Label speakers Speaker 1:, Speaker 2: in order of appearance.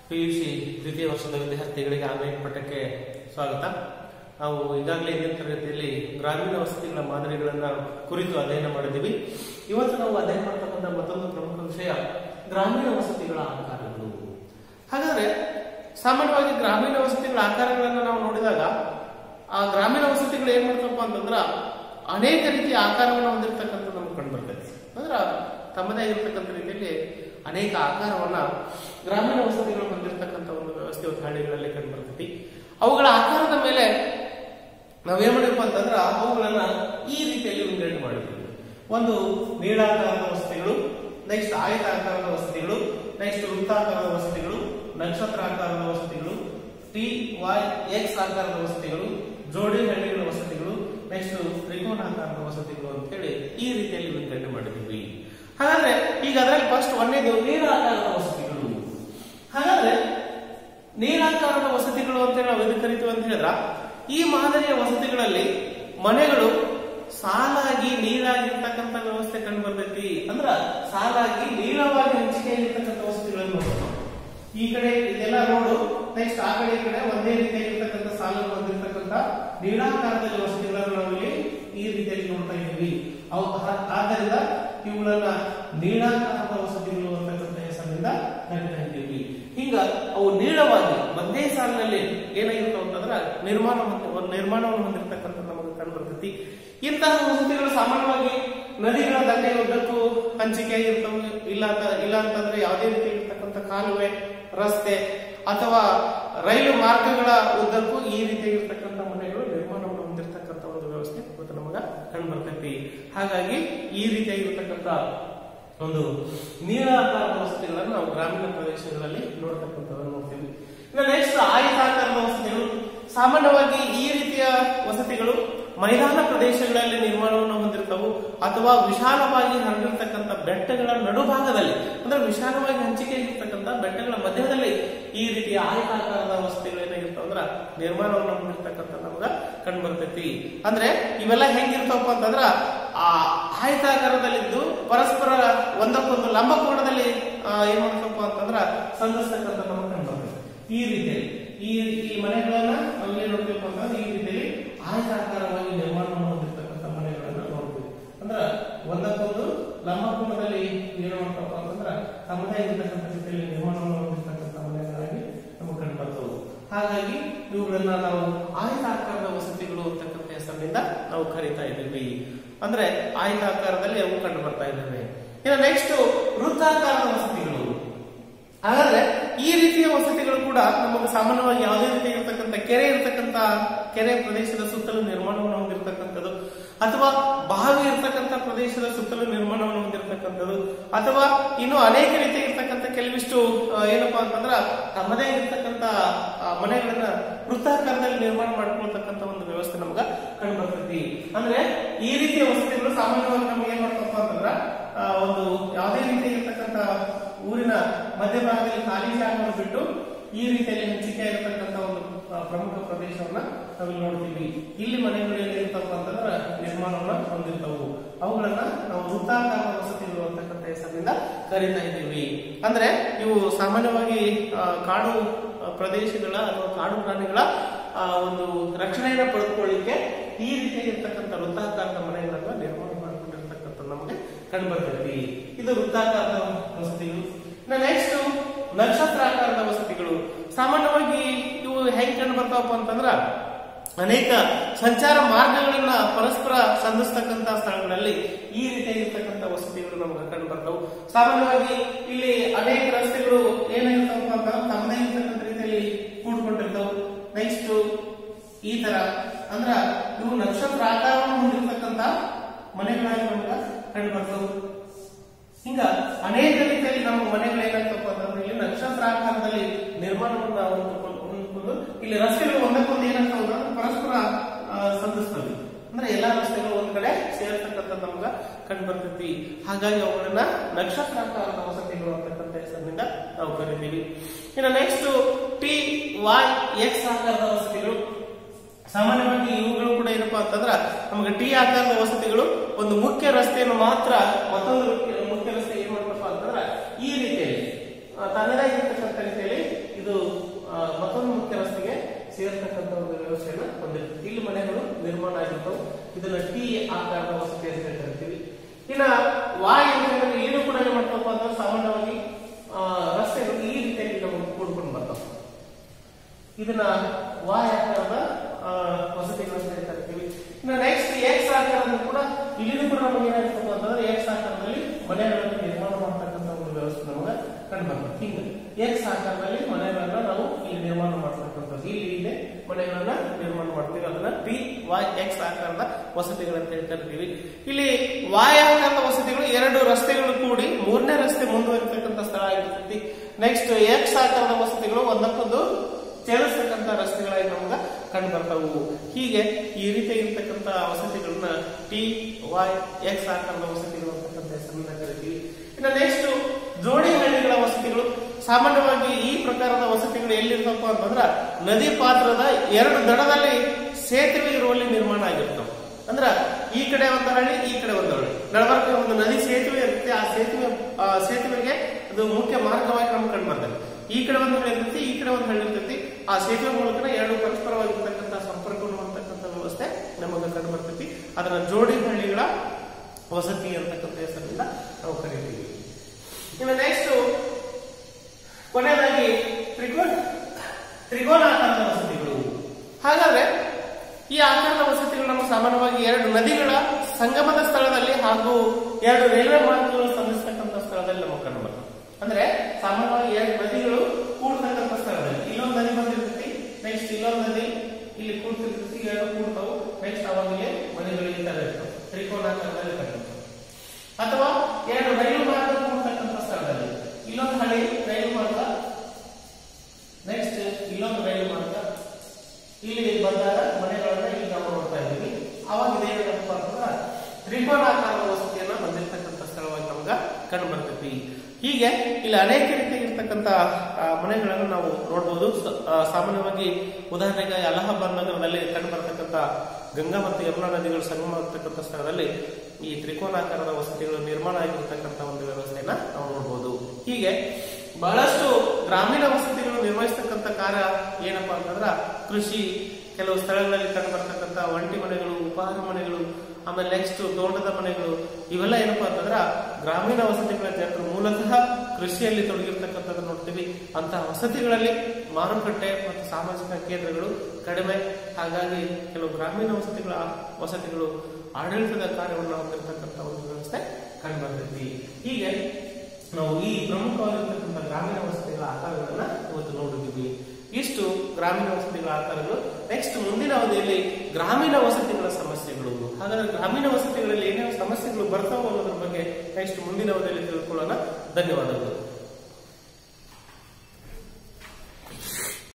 Speaker 1: PUC ದ್ವಿತೀಯ ವರ್ಷದ ವಿದ್ಯಾರ್ಥಿಗಳಿಗೆ ಆನ್ಲೈನ್ ಪಠ್ಯಕ್ಕೆ ಸ್ವಾಗತ ನಾವು ಈಗಾಗಲೇ ಹಿಂದಿನ ತರಗತಿಯಲ್ಲಿ ಗ್ರಾಮೀಣ ವಸತಿಗಳ ಮಾದರಿಗಳನ್ನ ಕುರಿತು ಅಧ್ಯಯನ ಮಾಡಿದ್ದೀವಿ ಇವತ್ತು ನಾವು ಅಧ್ಯಯನ ಮಾಡ್ತಕ್ಕಂಥ ಮತ್ತೊಂದು ಪ್ರಮುಖ ವಿಷಯ ಗ್ರಾಮೀಣ ವಸತಿಗಳ ಆಕಾರಗಳು ಹಾಗಾದ್ರೆ ಸಾಮಾನ್ಯವಾಗಿ ಗ್ರಾಮೀಣ ವಸತಿಗಳ ಆಕಾರಗಳನ್ನು ನಾವು ನೋಡಿದಾಗ ಆ ಗ್ರಾಮೀಣ ವಸತಿಗಳು ಏನ್ ಮಾಡ್ತಪ್ಪ ಅಂತಂದ್ರ ಅನೇಕ ರೀತಿಯ ಆಕಾರವನ್ನು ಹೊಂದಿರತಕ್ಕಂಥ ನಮ್ಗೆ ಕಂಡು ಬರ್ತೈತಿ ಅಂದ್ರ ತಮ್ಮದೇ ಆಗಿರ್ತಕ್ಕಂಥ ರೀತಿಯಲ್ಲಿ ಅನೇಕ ಆಕಾರವನ್ನ ಗ್ರಾಮೀಣ ವಸತಿಗಳು ಹೊಂದಿರತಕ್ಕಂಥ ಒಂದು ವ್ಯವಸ್ಥೆ ಇವತ್ತು ಹಳ್ಳಿಗಳಲ್ಲಿ ಕಂಡು ಬರ್ತೈತಿ ಅವುಗಳ ಆಕಾರದ ಮೇಲೆ ನಾವೇನ್ ಮಾಡಿದ್ವಿ ಅಂತಂದ್ರ ಅವುಗಳನ್ನ ಈ ರೀತಿಯಲ್ಲಿ ವಿಂಗಡಣೆ ಮಾಡಿದ್ವಿ ಒಂದು ನೀಳಾಕಾರದ ವಸತಿಗಳು ನೆಕ್ಸ್ಟ್ ಆಯತಾಕಾರದ ವಸತಿಗಳು ನೆಕ್ಸ್ಟ್ ವೃತ್ತಾಕಾರದ ವಸತಿಗಳು ನಕ್ಷತ್ರಾಕಾರದ ವಸತಿಗಳು ಟಿ ವೈ ಎಕ್ಸ್ ಆಕಾರದ ವಸತಿಗಳು ಜೋಡಿ ಹಳ್ಳಿಗಳ ವಸತಿಗಳು ನೆಕ್ಸ್ಟ್ ತ್ರಿಕೋನಾಕಾರದ ವಸತಿಗಳು ಅಂತ ಹೇಳಿ ಈ ರೀತಿಯಲ್ಲಿ ವಿಂಗಡಣೆ ಮಾಡಿದ್ವಿ ಹಾಗಾದ್ರೆ ಈಗ ಅದರಲ್ಲಿ ಫಸ್ಟ್ ಒಂದೇದು ನೀರಾಕಾರದ ವಸತಿಗಳು ಹಾಗಾದ್ರೆ ನೀರಾಕಾರದ ವಸತಿಗಳು ಅಂತ ನಾವು ಎದಕ್ಕೆ ಕರಿತೀವಿ ಅಂತ ಹೇಳಿದ್ರ ಈ ಮಾದರಿಯ ವಸತಿಗಳಲ್ಲಿ ಮನೆಗಳು ಸಾಲಾಗಿ ನೀರಾಗಿರ್ತಕ್ಕಂಥ ವ್ಯವಸ್ಥೆ ಕಂಡು ಬರ್ತೈತಿ ಅಂದ್ರ ಸಾಲಾಗಿ ನೀಳವಾಗಿ ಹಂಚಿಕೆ ಆಗಿರ್ತಕ್ಕಂಥ ವಸತಿಗಳನ್ನು ನೋಡೋಣ ಈ ಕಡೆ ಇದೆಲ್ಲ ನೋಡು ನೆಕ್ಸ್ಟ್ ಆ ಕಡೆ ಈ ಕಡೆ ಒಂದೇ ರೀತಿಯಾಗಿರ್ತಕ್ಕಂಥ ಸಾಲನ್ನು ಹೊಂದಿರತಕ್ಕಂಥ ನೀಳಾಕಾರದಲ್ಲಿ ವಸತಿಗಳನ್ನು ನಾವು ಇಲ್ಲಿ ಈ ರೀತಿಯಲ್ಲಿ ನೋಡ್ತಾ ಇದ್ದೀವಿ ಅವು ಆ- ಆದ್ದರಿಂದ ಇವುಗಳನ್ನ ನೀಳಾಕಾರದ ವಸತಿಗಳು ಅಂತಕ್ಕಂಥ ಹೆಸರಿನಿಂದ ಕರಿತಾ ಇದ್ದೀವಿ ಹಿಂಗ ಅವು ನೀಳವಾಗಿ ಒಂದೇ ಸಾಲಿನಲ್ಲಿ ಏನಾಗಿರ್ತಾವ ಅಂತಂದ್ರ ನಿರ್ಮಾಣ ಹೊಂದಿ- ಒಂದು ನಿರ್ಮಾಣವನ್ನು ಹೊಂದಿರತಕ್ಕಂಥ ನಮಗೆ ಕಂಡು ಬರ್ತೈತಿ ಇಂತಹ ವಸತಿಗಳು ಸಾಮಾನ್ಯವಾಗಿ ನದಿಗಳ ದಂಡೆಯ ಉದ್ದಕ್ಕೂ ಹಂಚಿಕೆ ಆಗಿರ್ತವೆ ಇಲ್ಲ ಅಂತ ಇಲ್ಲ ಅಂತಂದ್ರೆ ಯಾವುದೇ ರೀತಿ ಇರ್ತಕ್ಕಂಥ ಕಾಲುವೆ ರಸ್ತೆ ಅಥವಾ ರೈಲು ಮಾರ್ಗಗಳ ಉದ್ದಕ್ಕೂ ಈ ರೀತಿಯಾಗಿರ್ತಕ್ಕಂಥ ಮನೆಗಳು ನಿರ್ಮಾಣವನ್ನು ಹೊಂದಿರತಕ್ಕಂಥ ಒಂದು ವ್ಯವಸ್ಥೆ ಇವತ್ತು ನಮಗ ಕಂಡು ಬರ್ತೈತಿ ಹಾಗಾಗಿ ಈ ರೀತಿಯಾಗಿರ್ತಕ್ಕಂಥ ಒಂದು ನೀರಾಕಾರದ ವಸತಿಗಳನ್ನು ನಾವು ಗ್ರಾಮೀಣ ಪ್ರದೇಶಗಳಲ್ಲಿ ನೋಡ್ತಕ್ಕಂಥದ್ದನ್ನು ನೋಡ್ತೀವಿ ಇನ್ನು ನೆಕ್ಸ್ಟ್ ಆಯತಾಕಾರದ ವಸತಿಗಳು ಸಾಮಾನ್ಯವಾಗಿ ಈ ರೀತಿಯ ವಸತಿಗಳು ಮೈದಾನ ಪ್ರದೇಶಗಳಲ್ಲಿ ನಿರ್ಮಾಣವನ್ನು ಹೊಂದಿರ್ತವು ಅಥವಾ ವಿಶಾಲವಾಗಿ ಹರಡಿರ್ತಕ್ಕಂಥ ಬೆಟ್ಟಗಳ ನಡುಭಾಗದಲ್ಲಿ ಅಂದ್ರೆ ವಿಶಾಲವಾಗಿ ಹಂಚಿಕೆ ಇರ್ತಕ್ಕಂಥ ಬೆಟ್ಟಗಳ ಮಧ್ಯದಲ್ಲಿ ಈ ರೀತಿಯ ಆಯತಾಕಾರದ ವಸತಿಗಳು ಏನಾಗಿರ್ತಾವ ಅಂದ್ರ ನಿರ್ಮಾಣವನ್ನು ಹೊಂದಿರತಕ್ಕಂಥ ನಮಗ ಕಂಡು ಬರ್ತೈತಿ ಅಂದ್ರೆ ಇವೆಲ್ಲ ಹೆಂಗಿರ್ತಾವಪ್ಪ ಅಂತಂದ್ರ ಆ ಆಯತಾಕಾರದಲ್ಲಿದ್ದು ಪರಸ್ಪರ ಒಂದಕ್ಕೊಂದು ಲಂಬಕೋಣದಲ್ಲಿ ಆ, ಏನ್ ಮಾಡ್ತಪ್ಪ ಅಂತಂದ್ರ ಸಂಧಿಸ್ತಕ್ಕಂಥ ನಮಗೆ ಕಂಡು ಬರ್ತೈತಿ ಈ ರೀತಿಯಲ್ಲಿ ಈ ಈ ಮನೆಗಳನ್ನ ನಾವು ಏನ್ ನೋಡ್ತೀವಿ ಅಂತಂದ್ರೆ ಈ ರೀತಿಯಲ್ಲಿ ಆಯತಾಕಾರವಾಗಿ ನಿರ್ಮಾಣವನ್ನು ಹೊಂದಿರತಕ್ಕಂಥ ಮನೆಗಳನ್ನ ನೋಡ್ತೀವಿ ಅಂದ್ರ ಒಂದಕ್ಕೊಂದು ಲಂಬಕೋಣದಲ್ಲಿ ಏನ್ ಮಾಡ್ತಪ್ಪ ಅಂತಂದ್ರ ತಮ್ಮದೇ ಇರತಕ್ಕಂಥ ರೀತಿಯಲ್ಲಿ ನಿರ್ಮಾಣವನ್ನು ಹೊಂದಿರತಕ್ಕಂಥ ಮನೆಗಳಾಗಿ ನಮಗೆ ಕಂಡು ಬರ್ತವೆ ಹಾಗಾಗಿ ಇವುಗಳನ್ನ ನಾವು ಆಯತಾಕಾರದ ವಸತಿಗಳು ಅಂತಕ್ಕಂಥ ಹೆಸರಿನಿಂದ ನಾವು ಕರಿತಾ ಇದ್ದೀವಿ ಅಂದ್ರೆ ಆಯತಾಕಾರದಲ್ಲಿ ಅವು ಕಂಡು ಬರ್ತಾ ಇದ್ದಾವೆ ಇನ್ನು ನೆಕ್ಸ್ಟ್ ವೃತ್ತಾಕಾರದ ವಸತಿಗಳು ಹಾಗಾದ್ರೆ ಈ ರೀತಿಯ ವಸತಿಗಳು ಕೂಡ ನಮಗೆ ಸಾಮಾನ್ಯವಾಗಿ ಯಾವುದೇ ರೀತಿ ಇರತಕ್ಕಂಥ ಕೆರೆ ಇರತಕ್ಕಂತ ಕೆರೆ ಪ್ರದೇಶದ ಸುತ್ತಲೂ ನಿರ್ಮಾಣವನ್ನು ಹೊಂದಿರತಕ್ಕಂಥದ್ದು ಅಥವಾ ಬಾವಿ ಇರತಕ್ಕಂಥ ಪ್ರದೇಶದ ಸುತ್ತಲೂ ನಿರ್ಮಾಣವನ್ನು ಹೊಂದಿರತಕ್ಕಂಥದ್ದು ಅಥವಾ ಇನ್ನು ಅನೇಕ ರೀತಿ ಇರ್ತಕ್ಕಂಥ ಕೆಲವಿಷ್ಟು ಆ, ಏನಪ್ಪಾ ಅಂತಂದ್ರ ತಮ್ಮದೇ ಇರತಕ್ಕಂಥ ಮನೆಗಳನ್ನ ವೃತ್ತಾಕಾರದಲ್ಲಿ ನಿರ್ಮಾಣ ಮಾಡ್ಕೊಳ್ತಕ್ಕಂಥ ಒಂದು ವ್ಯವಸ್ಥೆ ನಮ್ಗ ಕಂಡು ಬರ್ತೈತಿ ಅಂದ್ರೆ ಈ ರೀತಿಯ ವಸತಿಗಳು ಸಾಮಾನ್ಯವಾಗಿ ನಮ್ಗೆ ಏನ್ ಮಾಡ್ತಪ್ಪ ಅಂತಂದ್ರ ಆ, ಒಂದು ಯಾವುದೇ ರೀತಿ ಇರ್ತಕ್ಕಂಥ ಊರಿನ ಮಧ್ಯಭಾಗದಲ್ಲಿ ಖಾಲಿ ಜಾಗವನ್ನು ಬಿಟ್ಟು ಈ ರೀತಿಯಲ್ಲಿ ಹಂಚಿಕೆ ಆಗಿರ್ತಕ್ಕಂಥ ಒಂದು ಆ, ಪ್ರಮುಖ ಪ್ರದೇಶವನ್ನ ನಾವಿಲ್ಲಿ ನೋಡ್ತೀವಿ ಇಲ್ಲಿ ಮನೆಗಳು ಏನಿರ್ತಪ್ಪ ಅಂತಂದ್ರೆ ನಿರ್ಮಾಣವನ್ನ ಹೊಂದಿರ್ತವು ಅವುಗಳನ್ನ ನಾವು ವೃತ್ತಾಕಾರದ ವಸತಿಗಳು ಅಂತಕ್ಕಂಥ ಹೆಸರಿನಿಂದ ಕರೀತಾ ಇದ್ದೀವಿ ಅಂದ್ರೆ ಇವು ಸಾಮಾನ್ಯವಾಗಿ ಆ, ಕಾಡು ಆ, ಪ್ರದೇಶಗಳ ಅಥವಾ ಕಾಡು ಪ್ರಾಣಿಗಳ ಆ, ಒಂದು ರಕ್ಷಣೆಯನ್ನ ಪಡೆದುಕೊಳ್ಳಿಕ್ಕೆ ಈ ರೀತಿಯಾಗಿರ್ತಕ್ಕಂಥ ವೃತ್ತಾಕಾರದ ಮನೆಗಳನ್ನ ನಿರ್ಮಾಣ ಮಾಡಿಕೊಂಡಿರ್ತಕ್ಕಂಥ ನಮಗೆ ಕಂಡು ಬರ್ತೈತಿ ಇದು ವೃತ್ತಾಕಾರದ ವಸತಿಗಳು ನೆಕ್ಸ್ಟ್ ನಕ್ಷತ್ರಾಕಾರದ ವಸತಿಗಳು ಸಾಮಾನ್ಯವಾಗಿ ಇವು ಹೆಂಗ್ ಕಂಡು ಬರ್ತಾವಪ್ಪ ಅಂತಂದ್ರ ಅನೇಕ ಸಂಚಾರ ಮಾರ್ಗಗಳನ್ನ ಪರಸ್ಪರ ಸಂಧಿಸ್ತಕ್ಕಂತ ಸ್ಥಳಗಳಲ್ಲಿ ಈ ರೀತಿಯಾಗಿರ್ತಕ್ಕಂಥ ವಸತಿಗಳು ನಮ್ಗೆ ಕಂಡು ಬರ್ತಾವು ಸಾಮಾನ್ಯವಾಗಿ ಇಲ್ಲಿ ಅನೇಕ ರಸ್ತೆಗಳು ಏನಾಗಿರ್ತಾವಪ್ಪ ಅಂತಂದ್ರೆ ತಮ್ಮದೇ ಇರ್ತಕ್ಕಂಥ ರೀತಿಯಲ್ಲಿ ಕೂಡ್ಕೊಂಡಿರ್ತಾವು ನೆಕ್ಸ್ಟ್ ಈ ತರ ಅಂದ್ರ ಇವು ನಕ್ಷತ್ರ ಆಕಾರವನ್ನು ಹೊಂದಿರತಕ್ಕಂತ ಮನೆಗಳಾಗಿ ನಮ್ಗೆ ಕಂಡು ಬರ್ತಾವು ಹಿಂಗ ಅನೇಕ ರೀತಿಯಲ್ಲಿ ನಮ್ಮ ಮನೆಗಳು ಏನಾಗ್ತಪ್ಪ ಅಂತಂದ್ರೆ ಇಲ್ಲಿ ನಕ್ಷತ್ರ ಆಕಾರದಲ್ಲಿ ನಿರ್ಮಾಣವನ್ನ ಹೊಂದಿಕೊಂಡು ಹೊಂದಿಕೊಂಡು ಇಲ್ಲಿ ರಸ್ತೆಗಳು ಒಂದಕ್ಕೊಂದು ಏನಾಗ್ತಾವ ಅಂದ್ರೆ ಪರಸ್ಪರ ಆ, ಸಂಧಿಸ್ತವೆ ಅಂದ್ರೆ ಎಲ್ಲಾ ರಸ್ತೆಗಳು ಒಂದ್ ಕಡೆ ಸೇರ್ತಕ್ಕಂಥ ನಮ್ಗ ಕಂಡು ಬರ್ತೈತಿ ಹಾಗಾಗಿ ಅವುಗಳನ್ನ ನಕ್ಷತ್ರಾಕಾರದ ವಸತಿಗಳು ಅಂತಕ್ಕಂಥ ಹೆಸರಿನಿಂದ ನಾವು ಕರಿತೀವಿ ಇನ್ನು ನೆಕ್ಸ್ಟ್ ಟಿ ವೈ ಎಕ್ಸ್ ಆಕಾರದ ವಸತಿಗಳು ಸಾಮಾನ್ಯವಾಗಿ ಇವುಗಳು ಕೂಡ ಏನಪ್ಪಾ ಅಂತಂದ್ರ ನಮಗೆ ಟಿ ಆಕಾರದ ವಸತಿಗಳು ಒಂದು ಮುಖ್ಯ ರಸ್ತೆಯನ್ನು ಮಾತ್ರ ಮತ್ತೊಂದು ಮುಖ್ಯ- ಮುಖ್ಯ ರಸ್ತೆ ಏನ್ ಮಾಡ್ತಪ್ಪ ಅಂತಂದ್ರ ಈ ರೀತಿಯಲ್ಲಿ ಆ, ತನ್ನದೇ ಆಗಿರ್ತಕ್ಕಂಥ ರೀತಿಯಲ್ಲಿ ಇದು ಇದನ್ನ ಟಿ ಆಕಾರದ ವಸತಿ ಅಂತ ಕರಿತೀವಿ ಇನ್ನ ವಾಯ್ ಅಂತ ಹೇಳಿದ್ರೆ ಏನು ಕೂಡ ಏನ್ ಮಾಡ್ತಪ್ಪ ಅಂದ್ರೆ ಸಾಮಾನ್ಯವಾಗಿ ಆ, ರಸ್ತೆಗಳು ಈ ರೀತಿಯಾಗಿ ನಮಗೆ ಕೂಡ್ಕೊಂಡು ಬರ್ತಾವೆ ಇದನ್ನ ವಾಯ್ ಆಕಾರದ ಆ, ವಸತಿಗಳು ಅಂತ ಕರಿತೀವಿ ಇನ್ನು ನೆಕ್ಸ್ಟ್ ಎಕ್ಸ್ ಆಕಾರದಲ್ಲಿ ಕೂಡ ಇಲ್ಲಿನೂ ಕೂಡ ನಮಗೆ ಏನಾಗ್ತದೆ ಅಂತಂದ್ರೆ ಎಕ್ಸ್ ಆಕಾರದಲ್ಲಿ ಮನೆಗಳನ್ನು ನಿರ್ಮಾಣ ಮಾಡ್ತಕ್ಕಂಥ ಒಂದು ವ್ಯವಸ್ಥೆ ನಮಗೆ ಕಂಡು ಬರ್ತದೆ ಹಿಂಗೆ ಎಕ್ಸ್ ಆಕಾರದಲ್ಲಿ ಮನೆಗಳನ್ನ ನಾವು ಇಲ್ಲಿ ನಿರ್ಮಾಣ ಮಾಡ್ತಕ್ಕಂಥದ್ದು ಇಲ್ಲಿ ಇಲ್ಲಿ ಮನೆಗಳನ್ನ ನಿರ್ಮಾಣ ಮಾಡ್ತೀವಿ ಅದನ್ನ ಪಿ ವೈ ಎಕ್ಸ್ ಆಕಾರದ ವಸತಿಗಳಂತ ಹೇಳಿ ಕರಿತೀವಿ ಇಲ್ಲಿ ವಾಯ್ ಆಕಾರದ ವಸತಿಗಳು ಎರಡು ರಸ್ತೆಗಳು ಕೂಡಿ ಮೂರನೇ ರಸ್ತೆ ಮುಂದುವರಿತಕ್ಕಂಥ ಸ್ಥಳ ಆಗಿರ್ತೈತಿ ನೆಕ್ಸ್ಟ್ ಎಕ್ಸ್ ಆಕಾರದ ವಸತಿಗಳು ಒಂದಕ್ಕೊಂದು ಸೇರಿಸ್ತಕ್ಕಂಥ ರಸ್ತೆಗಳಾಗಿ ನಮ್ಗೆ ಕಂಡು ಬರ್ತಾವು ಹೀಗೆ ಈ ರೀತಿ ಇರ್ತಕ್ಕಂಥ ವಸತಿಗಳನ್ನ ಟಿ ವೈ ಎಕ್ಸ್ ಆಕಾರದ ವಸತಿಗಳು ಅಂತಕ್ಕಂಥ ಹೆಸರನ್ನ ಕರಿತೀವಿ ಇನ್ನು ನೆಕ್ಸ್ಟ್ ಜೋಡಿ ಹಳ್ಳಿಗಳ ವಸತಿಗಳು ಸಾಮಾನ್ಯವಾಗಿ ಈ ಪ್ರಕಾರದ ವಸತಿಗಳು ಎಲ್ಲಿರ್ತಪ್ಪ ಅಂತಂದ್ರ ನದಿ ಪಾತ್ರದ ಎರಡು ದಡದಲ್ಲಿ ಸೇತುವೆ ಇರುವಲ್ಲಿ ನಿರ್ಮಾಣ ಆಗಿರ್ತವೆ ಅಂದ್ರ ಈ ಕಡೆ ಒಂದು ಹಳ್ಳಿ ಈ ಕಡೆ ಒಂದು ಹಳ್ಳಿ ನಡಬರ್ಕ ಒಂದು ನದಿ ಸೇತುವೆ ಇರುತ್ತೆ ಆ ಸೇತುವೆ ಆ ಸೇತುವೆಗೆ ಅದು ಮುಖ್ಯ ಮಾರ್ಗವಾಗಿ ನಮ್ಗೆ ಕಂಡು ಬರ್ತದೆ ಈ ಕಡೆ ಒಂದು ಹಳ್ಳಿ ಇರ್ತೈತಿ ಈ ಕಡೆ ಒಂದು ಹಳ್ಳಿ ಇರ್ತೈತಿ ಆ ಸೇತುವೆ ಮೂಲಕ ಎರಡು ಪರಸ್ಪರವಾಗಿರ್ತಕ್ಕಂಥ ಸಂಪರ್ಕವನ್ನು ಅಂತಕ್ಕಂಥ ವ್ಯವಸ್ಥೆ ನಮಗೆ ಕಂಡು ಬರ್ತೈತಿ ಅದನ್ನ ಜೋಡಿ ಹಳ್ಳಿಗಳ ವಸತಿ ಅಂತಕ್ಕಂಥ ಹೆಸರಿಂದ ನಾವು ಕರಿತೀವಿ ಇನ್ನು ನೆಕ್ಸ್ಟ್ ಕೊನೆಯದಾಗಿ ತ್ರಿಕೋನ ತ್ರಿಕೋನಾಕಾರದ ವಸತಿಗಳು ಹಾಗಾದ್ರೆ ಈ ಆಕಾರದ ವಸತಿಗಳು ನಮ್ಮ ಸಾಮಾನ್ಯವಾಗಿ ಎರಡು ನದಿಗಳ ಸಂಗಮದ ಸ್ಥಳದಲ್ಲಿ ಹಾಗೂ ಎರಡು ರೈಲ್ವೆ ಮಾರ್ಗಗಳು ಸಂಧಿಸ್ತಕ್ಕಂಥ ಸ್ಥಳದಲ್ಲಿ ನಮಗೆ ಕಂಡು ಬರ್ತದೆ ಅಂದ್ರೆ ಸಾಮಾನ್ಯವಾಗಿ ಎರಡು ನದಿಗಳು ಕೂಡ್ತಕ್ಕಂಥ ಸ್ಥಳದಲ್ಲಿ ಇಲ್ಲೊಂದು ನದಿ ಬಂದಿರ್ತೈತಿ ನೆಕ್ಸ್ಟ್ ಇಲ್ಲೊಂದು ನದಿ ಇಲ್ಲಿ ಕೂಡ್ತಿರ್ತೈತಿ ಎರಡು ಕೂಡ್ತಾವು ನೆಕ್ಸ್ಟ್ ಅವಾಗಲೇ ಮನೆಗಳು ಈ ತರ ಇರ್ತವೆ ತ್ರಿಕೋನಾಕಾರದಲ್ಲಿ ಕಂಡು ಅಥವಾ ಎರಡು ರೈಲು ಮಾರ್ಗ ಕೂಡ್ತಕ್ಕಂಥ ಸ್ಥಳದಲ್ಲಿ ಇಲ್ಲೊಂದು ಹಳಿ ರೈಲು ಮಾರ್ಗ ನೆಕ್ಸ್ಟ್ ಇಲ್ಲೊಂದು ರೈಲು ಮಾರ್ಗ ಇಲ್ಲಿ ಬಂದಾಗ ಮನೆಗಳನ್ನ ಇಲ್ಲಿ ನಾವು ನೋಡ್ತಾ ಇದ್ದೀವಿ ಅವಾಗ ಇದೇನಪ್ಪ ಅಂತಂದ್ರೆ ತ್ರಿಕೋನಾಕಾರದ ವಸತಿಯನ್ನ ಹೊಂದಿರತಕ್ಕಂಥ ಸ್ಥಳವಾಗಿ ನಮ್ಗ ಕಂಡು ಬರ್ತೈತಿ ಹೀಗೆ ಇಲ್ಲಿ ಅನೇಕ ರೀತಿಯಾಗಿರ್ತಕ್ಕಂಥ ಆ, ಮನೆಗಳನ್ನು ನಾವು ನೋಡಬಹುದು ಸ- ಆ, ಸಾಮಾನ್ಯವಾಗಿ ಉದಾಹರಣೆಗೆ ಅಲಹಾಬಾದ್ ನಗರದಲ್ಲಿ ಕಂಡು ಬರ್ತಕ್ಕಂಥ ಗಂಗಾ ಮತ್ತು ಯಮುನಾ ನದಿಗಳು ಸಂಗಮ ಆಗ್ತಕ್ಕಂಥ ಸ್ಥಳದಲ್ಲಿ ಈ ತ್ರಿಕೋನಾಕಾರದ ವಸತಿಗಳು ನಿರ್ಮಾಣ ಆಗಿರ್ತಕ್ಕಂಥ ಒಂದು ವ್ಯವಸ್ಥೆಯನ್ನ ನಾವು ನೋಡಬಹುದು ಹೀಗೆ ಬಹಳಷ್ಟು ಗ್ರಾಮೀಣ ವಸತಿಗಳು ನಿರ್ವಹಿಸ್ತಕ್ಕಂಥ ಕಾರ್ಯ ಏನಪ್ಪಾ ಅಂತಂದ್ರ ಕೃಷಿ ಕೆಲವು ಸ್ಥಳಗಳಲ್ಲಿ ಕಂಡು ಬರ್ತಕ್ಕಂಥ ಒಂಟಿ ಮನೆಗಳು ಉಪಹಾರ ಮನೆಗಳು ಆಮೇಲೆ ನೆಕ್ಸ್ಟ್ ತೋಟದ ಮನೆಗಳು ಇವೆಲ್ಲ ಏನಪ್ಪಾ ಅಂತಂದ್ರ ಗ್ರಾಮೀಣ ವಸತಿಗಳ ಜನರು ಮೂಲತಃ ಕೃಷಿಯಲ್ಲಿ ತೊಡಗಿರ್ತಕ್ಕಂಥದ್ದು ನೋಡ್ತೀವಿ ಅಂತಹ ವಸತಿಗಳಲ್ಲಿ ಮಾರುಕಟ್ಟೆ ಮತ್ತು ಸಾಮಾಜಿಕ ಕೇಂದ್ರಗಳು ಕಡಿಮೆ ಹಾಗಾಗಿ ಕೆಲವು ಗ್ರಾಮೀಣ ವಸತಿಗಳ ವಸತಿಗಳು ಆಡಳಿತದ ಕಾರ್ಯವನ್ನು ಹೊಂದಿರತಕ್ಕಂಥ ಒಂದು ವ್ಯವಸ್ಥೆ ಕಂಡು ಬರ್ತೈತಿ ಹೀಗೆ ನಾವು ಈ ಪ್ರಮುಖವಾಗಿರ್ತಕ್ಕಂಥ ಗ್ರಾಮೀಣ ವಸತಿಗಳ ಆಕಾರಗಳನ್ನ ಇವತ್ತು ನೋಡಿದ್ದೀವಿ ಇಷ್ಟು ಗ್ರಾಮೀಣ ವಸತಿಗಳ ಆಕಾರಗಳು ನೆಕ್ಸ್ಟ್ ಮುಂದಿನ ಅವಧಿಯಲ್ಲಿ ಗ್ರಾಮೀಣ ವಸತಿಗಳ ಸಮಸ್ಯೆಗಳು ಹಾಗಾದ್ರೆ ಗ್ರಾಮೀಣ ವಸತಿಗಳಲ್ಲಿ ಏನೇನು ಸಮಸ್ಯೆಗಳು ಬರ್ತಾವೋ ಅನ್ನೋದ್ರ ಬಗ್ಗೆ ನೆಕ್ಸ್ಟ್ ಮುಂದಿನ ಅವಧಿಯಲ್ಲಿ ತಿಳ್ಕೊಳ್ಳೋಣ ಧನ್ಯವಾದಗಳು